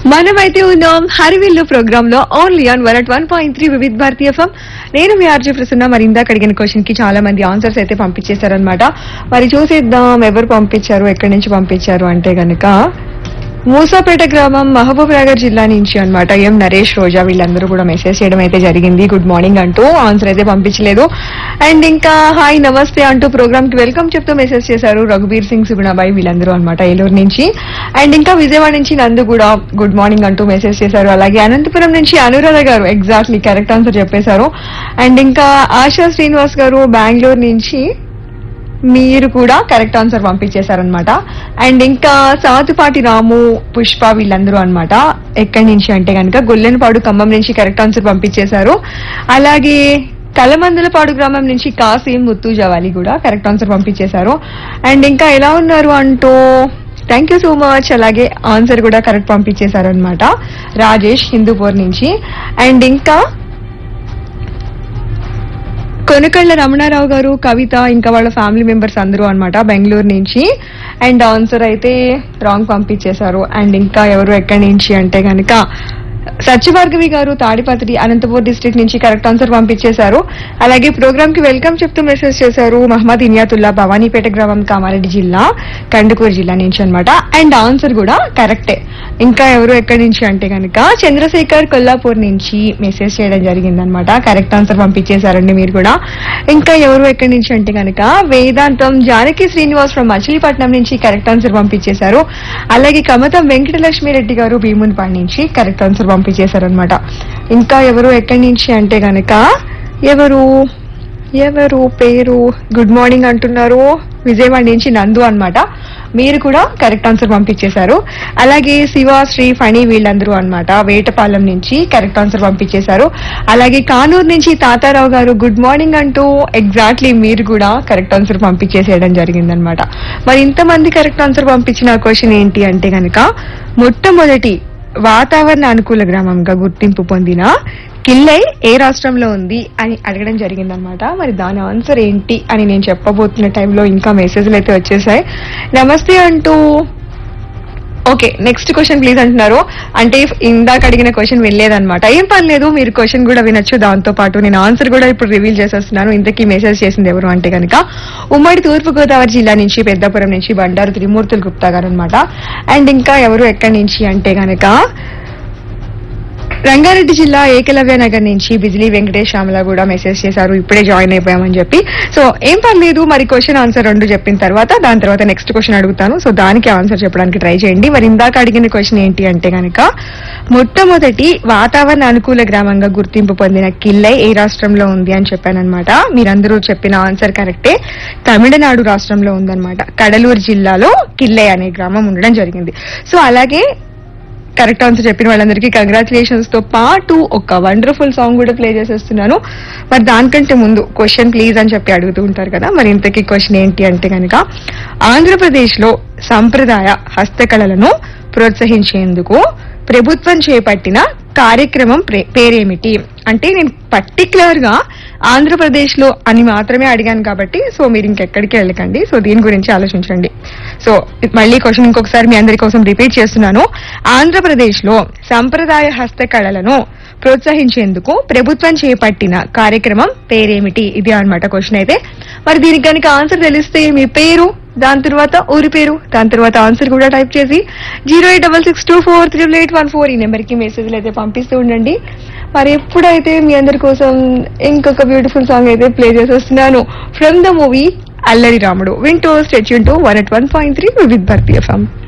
మనమైతే ఉన్నాం హరివిల్లు ప్రోగ్రామ్ లో only on one at one point three Vividh Bharati FM నేను మీ ఆర్జీ ప్రసన్న మరి ఇందాక అడిగిన క్వశ్చన్ కి చాలా మంది ఆన్సర్స్ అయితే పంపించేశారనమాట మరి చూసేద్దాం ఎవరు పంపించారు ఎక్కడి నుంచి పంపించారు అంటే గనుక మూసాపేట గ్రామం మహబూబ్ నగర్ జిల్లా నుంచి అన్నమాట ఎం నరేష్ రోజా వీళ్ళందరూ కూడా మెసేజ్ చేయడం అయితే జరిగింది గుడ్ మార్నింగ్ అంటూ ఆన్సర్ అయితే పంపించలేదు అండ్ ఇంకా హాయ్ నమస్తే అంటూ ప్రోగ్రామ్ కి వెల్కమ్ చెప్తూ మెసేజ్ చేశారు రఘుబీర్ సింగ్ సుగుణాబాయి వీళ్ళందరూ అనమాట ఏలూరు నుంచి అండ్ ఇంకా విజయవాడ నుంచి నందు కూడా గుడ్ మార్నింగ్ అంటూ మెసేజ్ చేశారు అలాగే అనంతపురం నుంచి Anuradha garu exactly correct answer చెప్పేశారు అండ్ ఇంకా ఆశా శ్రీనివాస్ గారు బెంగళూరు నుంచి మీరు కూడా కరెక్ట్ ఆన్సర్ పంపించేశారనమాట అండ్ ఇంకా సాతుపాటి రాము పుష్ప వీళ్ళందరూ అన్నమాట ఎక్కడి నుంచి అంటే కనుక గొల్లెనపాడు ఖమ్మం నుంచి కరెక్ట్ ఆన్సర్ పంపించేశారు అలాగే కలమందలపాడు గ్రామం నుంచి కాసిం ముత్తు జవాలి కూడా కరెక్ట్ ఆన్సర్ పంపించేశారు అండ్ ఇంకా ఎలా ఉన్నారు అంటూ థ్యాంక్ యూ సో మచ్ అలాగే ఆన్సర్ కూడా కరెక్ట్ పంపించేశారు అనమాట రాజేష్ హిందూపూర్ నుంచి అండ్ ఇంకా కొనకళ్ళ రమణారావు గారు కవిత ఇంకా వాళ్ళ ఫ్యామిలీ మెంబర్స్ అందరూ అన్నమాట బెంగళూరు నుంచి అండ్ ఆన్సర్ అయితే రాంగ్ పంపించేశారు అండ్ ఇంకా ఎవరు ఎక్కడి నుంచి అంటే కనుక సత్యభార్గవి గారు తాడిపత్రి అనంతపూర్ డిస్ట్రిక్ట్ నుంచి కరెక్ట్ ఆన్సర్ పంపించేశారు అలాగే ప్రోగ్రామ్ కి వెల్కమ్ చెప్తూ మెసేజ్ చేశారు మహమ్మద్ ఇనియాతుల్లా భవానీపేట గ్రామం కామారెడ్డి జిల్లా కందుకూరు జిల్లా నుంచి అన్నమాట అండ్ ఆన్సర్ కూడా కరెక్టే ఇంకా ఎవరు ఎక్కడి నుంచి అంటే కనుక చంద్రశేఖర్ కొల్లాపూర్ నుంచి మెసేజ్ చేయడం జరిగిందనమాట కరెక్ట్ ఆన్సర్ పంపించేశారండి మీరు కూడా ఇంకా ఎవరు ఎక్కడి నుంచి అంటే కనుక వేదాంతం జానకి శ్రీనివాస్ ఫ్రమ్ మచిలీపట్నం నుంచి కరెక్ట్ ఆన్సర్ పంపించేశారు అలాగే కమతం వెంకటలక్ష్మి రెడ్డి గారు భీమునిపాడు నుంచి కరెక్ట్ ఆన్సర్ పంపించేశారనమాట ఇంకా ఎవరు ఎక్కడి నుంచి అంటే గనక ఎవరు ఎవరు పేరు గుడ్ మార్నింగ్ అంటున్నారు విజయవాడ నుంచి నందు అన్నమాట మీరు కూడా కరెక్ట్ ఆన్సర్ పంపించేశారు అలాగే శివ శ్రీ ఫణి వీళ్ళందరూ అన్నమాట వేటపాలెం నుంచి కరెక్ట్ ఆన్సర్ పంపించేశారు అలాగే కానూరు నుంచి తాతారావు గారు గుడ్ మార్నింగ్ అంటూ ఎగ్జాక్ట్లీ మీరు కూడా కరెక్ట్ ఆన్సర్ పంపించేసేయడం జరిగిందనమాట మరి ఇంతమంది కరెక్ట్ ఆన్సర్ పంపించిన క్వశ్చన్ ఏంటి అంటే గనక మొట్టమొదటి వాతావరణ అనుకూల గ్రామంగా గుర్తింపు పొందిన కిల్లై ఏ రాష్ట్రంలో ఉంది అని అడగడం జరిగిందనమాట మరి దాని ఆన్సర్ ఏంటి అని నేను చెప్పబోతున్న టైంలో ఇంకా మెసేజ్లు అయితే వచ్చేసాయి నమస్తే అంటూ ఓకే నెక్స్ట్ క్వశ్చన్ ప్లీజ్ అంటున్నారు అంటే ఇందాక అడిగిన క్వశ్చన్ వెళ్ళలేదన్నమాట ఏం పర్లేదు మీరు క్వశ్చన్ కూడా వినొచ్చు దాంతో పాటు నేను ఆన్సర్ కూడా ఇప్పుడు రివీల్ చేసేస్తున్నాను ఇంతకీ మెసేజ్ చేసింది ఎవరు అంటే కనుక ఉమ్మడి తూర్పు గోదావరి జిల్లా నుంచి పెద్దపురం నుంచి బండారు త్రిమూర్తులు గుప్తా గారు అనమాట అండ్ ఇంకా ఎవరు ఎక్కడి నుంచి అంటే కనుక రంగారెడ్డి జిల్లా ఏకలవ్య నగర్ నుంచి బిజిలీ వెంకటేష్ శ్యామల కూడా మెసేజ్ చేశారు ఇప్పుడే జాయిన్ అయిపోయామని చెప్పి సో ఏం పర్లేదు మరి క్వశ్చన్ ఆన్సర్ రెండు చెప్పిన తర్వాత దాని తర్వాత నెక్స్ట్ క్వశ్చన్ అడుగుతాను సో దానికి ఆన్సర్ చెప్పడానికి ట్రై చేయండి మరి ఇందాక అడిగిన క్వశ్చన్ ఏంటి అంటే కనుక మొట్టమొదటి వాతావరణ అనుకూల గ్రామంగా గుర్తింపు పొందిన కిల్లై ఏ రాష్ట్రంలో ఉంది అని చెప్పానన్నమాట మీరందరూ చెప్పిన ఆన్సర్ కరెక్టే తమిళనాడు రాష్ట్రంలో ఉందన్నమాట కడలూరు జిల్లాలో కిల్లై అనే గ్రామం ఉండడం జరిగింది సో అలాగే కరెక్ట్ ఆన్సర్ చెప్పిన వాళ్ళందరికీ కంగ్రాచులేషన్స్ తో పాటు ఒక వండర్ఫుల్ సాంగ్ కూడా ప్లే చేసేస్తున్నాను మరి దానికంటే ముందు క్వశ్చన్ ప్లీజ్ అని చెప్పి అడుగుతూ ఉంటారు కదా మరి ఇంతకీ క్వశ్చన్ ఏంటి అంటే కనుక ఆంధ్రప్రదేశ్ లో సంప్రదాయ హస్తకళలను ప్రోత్సహించేందుకు ప్రభుత్వం చేపట్టిన కార్యక్రమం ప్రే- పేరేమిటి అంటే నేను పర్టికులర్ గా ఆంధ్రప్రదేశ్ లో అని మాత్రమే అడిగాను కాబట్టి సో మీరు ఇంకెక్కడికి వెళ్ళకండి సో దీని గురించి ఆలోచించండి సో మళ్ళీ క్వశ్చన్ ఇంకొకసారి మీ అందరి కోసం రిపీట్ చేస్తున్నాను ఆంధ్రప్రదేశ్ లో సంప్రదాయ హస్తకళలను ప్రోత్సహించేందుకు ప్రభుత్వం చేపట్టిన కార్యక్రమం పేరేమిటి ఇది అన్నమాట క్వశ్చన్ అయితే మరి దీనికి కనుక ఆన్సర్ తెలిస్తే మీ పేరు దాని తర్వాత ఊరి పేరు దాని తర్వాత ఆన్సర్ కూడా టైప్ చేసి zero eight double six two four triple eight one four ఈ నెంబర్కి మెసేజ్లు అయితే పంపిస్తూ ఉండండి మరి ఎప్పుడైతే మీ అందరి కోసం ఇంకొక బ్యూటిఫుల్ సాంగ్ అయితే ప్లే చేసేస్తున్నాను from the movie Allari Ramudu వింటూ stay tuned to one at one point three with Bharati FM